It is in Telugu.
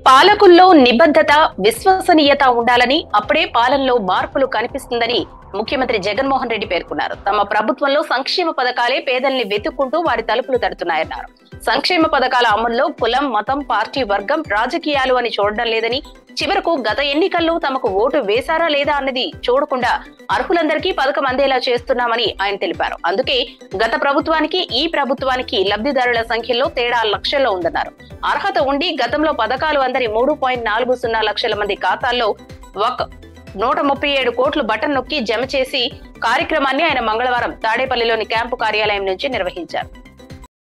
పాలకుల్లో నిబద్ధత విశ్వసనీయత ఉండాలని అప్పుడే పాలనలో మార్పులు కనిపిస్తుందని ముఖ్యమంత్రి జగన్మోహన్ రెడ్డి పేర్కొన్నారు తమ ప్రభుత్వంలో సంక్షేమ పథకాలే పేదల్ని వెతుక్కుంటూ వారి తలుపులు తడుతున్నాయన్నారు సంక్షేమ పథకాల అమల్లో కులం మతం పార్టీ వర్గం రాజకీయాలు అని చూడడం లేదని చివరకు గత ఎన్నికల్లో తమకు ఓటు వేశారా లేదా అన్నది చూడకుండా అర్హులందరికీ పథకం అందేలా చేస్తున్నామని ఆయన తెలిపారు అందుకే గత ప్రభుత్వానికి ఈ ప్రభుత్వానికి లబ్ధిదారుల సంఖ్యలో తేడా లక్షల్లో ఉందన్నారు అర్హత ఉండి గతంలో పథకాలు అందరి మూడు పాయింట్ నాలుగు సున్నా లక్షల మంది ఖాతాల్లో ఒక నూట ముప్పై ఏడు కోట్లు బటన్ నొక్కి జమ చేసి కార్యక్రమాన్ని ఆయన మంగళవారం తాడేపల్లిలోని క్యాంపు కార్యాలయం నుంచి నిర్వహించారు